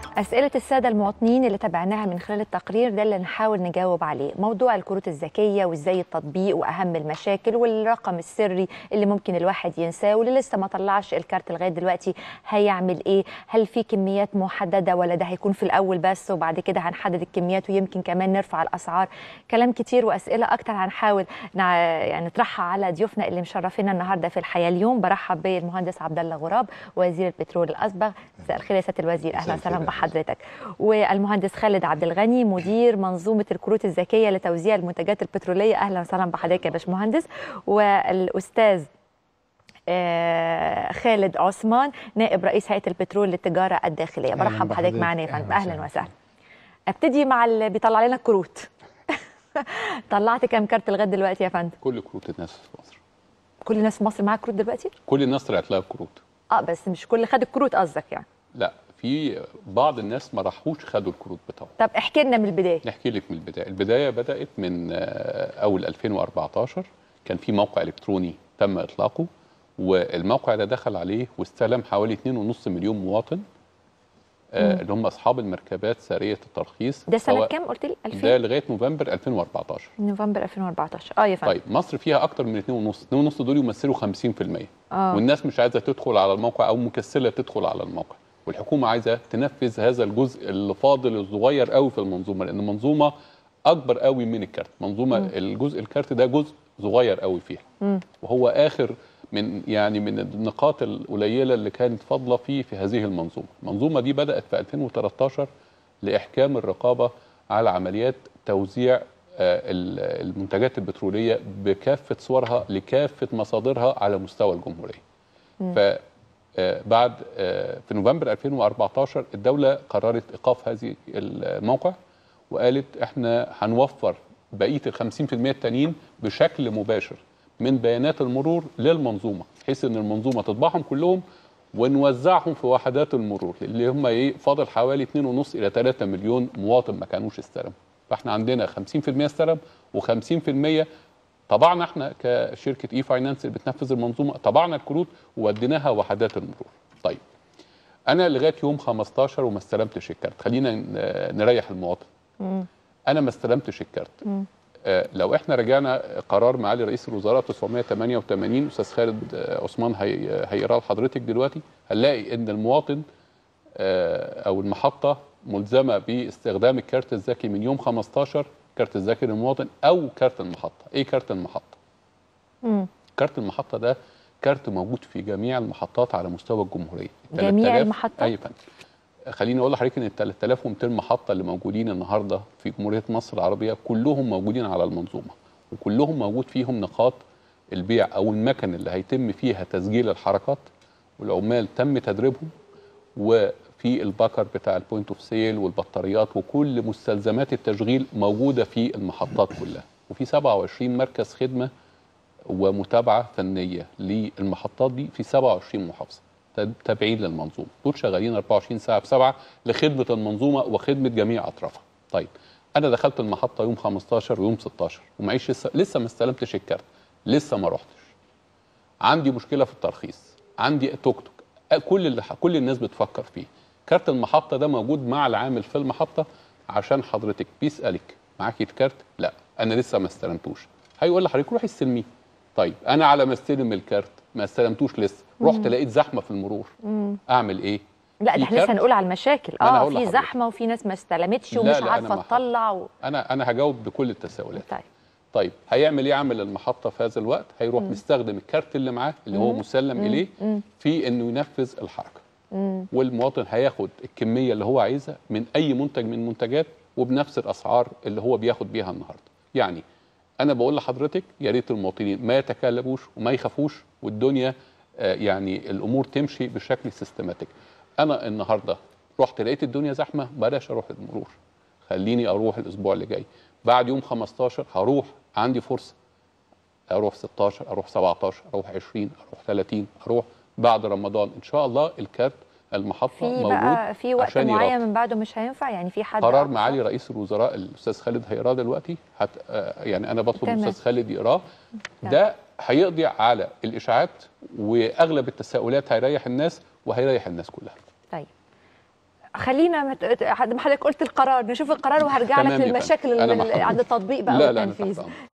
أسئلة السادة المواطنين اللي تابعناها من خلال التقرير ده اللي نحاول نجاوب عليه موضوع الكروت الذكية وإزاي التطبيق وأهم المشاكل والرقم السري اللي ممكن الواحد ينساه واللي لسه ما طلعش الكارت لغاية دلوقتي هيعمل إيه هل في كميات محددة ولا ده هيكون في الأول بس وبعد كده هنحدد الكميات ويمكن كمان نرفع الأسعار كلام كتير وأسئلة أكتر هنحاول نع... يعني نطرحها على ضيوفنا اللي مشرفينا النهاردة في الحياة اليوم برحب بالمهندس عبد الله غراب وزير البترول الأسبق مساء الخير يا سيادة الوزير أهلا وسهلا بحضرتك حضرتك والمهندس خالد عبد الغني مدير منظومه الكروت الذكيه لتوزيع المنتجات البتروليه اهلا وسهلا بحضرتك يا باشمهندس والاستاذ آه خالد عثمان نائب رئيس هيئه البترول للتجاره الداخليه برحب بحضرتك معنا يا فندم اهلا وسهلا ابتدي مع اللي بيطلع لنا الكروت طلعت كام كارت لغايه دلوقتي يا فندم كل كروت الناس في مصر كل الناس في مصر معاها كروت دلوقتي كل الناس طلعت لها كروت اه بس مش كل خد الكروت قصدك يعني لا في بعض الناس ما راحوش خدوا الكروت بتاعهم طب احكي لنا من البدايه نحكي لك من البدايه البدايه بدات من اول 2014 كان في موقع الكتروني تم اطلاقه والموقع ده دخل عليه واستلم حوالي 2.5 مليون مواطن آه اللي هم اصحاب المركبات ساريه الترخيص ده سنه كام قلت لي 2000 ده لغايه نوفمبر 2014 نوفمبر 2014 اه يا فندم طيب مصر فيها اكتر من 2.5 2.5 دول يمثلوا 50% آه. والناس مش عايزه تدخل على الموقع او مكسله تدخل على الموقع والحكومه عايزه تنفذ هذا الجزء اللي فاضل الصغير قوي في المنظومه لان المنظومه اكبر قوي من الكارت منظومه م. الجزء الكارت ده جزء صغير قوي فيها م. وهو اخر من يعني من النقاط القليله اللي كانت فاضله فيه في هذه المنظومه المنظومه دي بدات في 2013 لاحكام الرقابه على عمليات توزيع المنتجات البتروليه بكافه صورها لكافه مصادرها على مستوى الجمهوريه م. ف بعد في نوفمبر 2014 الدولة قررت إيقاف هذه الموقع وقالت احنا هنوفر بقية ال 50% التانيين بشكل مباشر من بيانات المرور للمنظومة بحيث ان المنظومة تطبعهم كلهم ونوزعهم في وحدات المرور اللي هم ايه فاضل حوالي 2.5 الى 3 مليون مواطن ما كانوش استلموا فاحنا عندنا 50% استلم و50% طبعنا احنا كشركه اي فاينانس اللي بتنفذ المنظومه طبعنا الكروت ووديناها وحدات المرور. طيب انا لغايه يوم 15 وما استلمتش الكارت، خلينا نريح المواطن. مم. انا ما استلمتش الكارت. آه لو احنا رجعنا قرار معالي رئيس الوزراء 988 استاذ خالد آه عثمان هي هيقراه لحضرتك دلوقتي هنلاقي ان المواطن آه او المحطه ملزمه باستخدام الكارت الذكي من يوم 15 كارت الذكي للمواطن او كارت المحطه ايه كارت المحطه مم. كارت المحطه ده كارت موجود في جميع المحطات على مستوى الجمهوريه جميع المحطات اي فندم خليني اقول لحضرتك ان ال 3200 محطه اللي موجودين النهارده في جمهوريه مصر العربيه كلهم موجودين على المنظومه وكلهم موجود فيهم نقاط البيع او المكن اللي هيتم فيها تسجيل الحركات والعمال تم تدريبهم وفي البكر بتاع البوينت اوف سيل والبطاريات وكل مستلزمات التشغيل موجوده في المحطات كلها وفي 27 مركز خدمه ومتابعه فنيه للمحطات دي في 27 محافظه تابعين للمنظومه دول شغالين 24 ساعه بسبعه لخدمه المنظومه وخدمه جميع اطرافها طيب انا دخلت المحطه يوم 15 ويوم 16 ومعيش لسه لسه ما استلمتش الكارت لسه ما رحتش عندي مشكله في الترخيص عندي توك توك كل اللي كل الناس بتفكر فيه كارت المحطه ده موجود مع العامل في المحطه عشان حضرتك بيسالك معاكي الكارت لا انا لسه ما استلمتوش هيقول لحضرتك روحي استلميه طيب انا على ما استلم الكارت ما استلمتوش لسه رحت لقيت زحمه في المرور مم. اعمل ايه لا ده احنا لسه هنقول على المشاكل اه في زحمه وفي ناس ما استلمتش ومش لا لا عارفه تطلع و... انا انا هجاوب بكل التساؤلات طيب طيب هيعمل ايه عامل المحطه في هذا الوقت هيروح مم. مستخدم الكارت اللي معاه اللي هو مسلم مم. اليه مم. في انه ينفذ الحركه مم. والمواطن هياخد الكميه اللي هو عايزها من اي منتج من المنتجات وبنفس الاسعار اللي هو بياخد بيها النهارده يعني انا بقول لحضرتك يا ريت المواطنين ما يتكلبوش وما يخافوش والدنيا آه يعني الامور تمشي بشكل سيستماتيك انا النهارده رحت لقيت الدنيا زحمه بلاش اروح المرور خليني اروح الاسبوع اللي جاي بعد يوم 15 هروح عندي فرصه اروح 16 اروح 17 اروح 20 اروح 30 اروح بعد رمضان ان شاء الله الكارت المحطه في موجود بقى في وقت عشان معين يرافق. من بعده مش هينفع يعني في حد قرار أقصى؟ معالي رئيس الوزراء الاستاذ خالد هيقراه دلوقتي هت آه، يعني انا بطلب تمام. الاستاذ خالد يقراه ده هيقضي على الاشاعات واغلب التساؤلات هيريح الناس وهيريح الناس كلها طيب خلينا مت... ما حضرتك قلت القرار نشوف القرار وهرجع لك تمام يا فندم. للمشاكل أنا اللي مع عند التطبيق بقى لا لا أنا والتنفيذ تحت أمرك.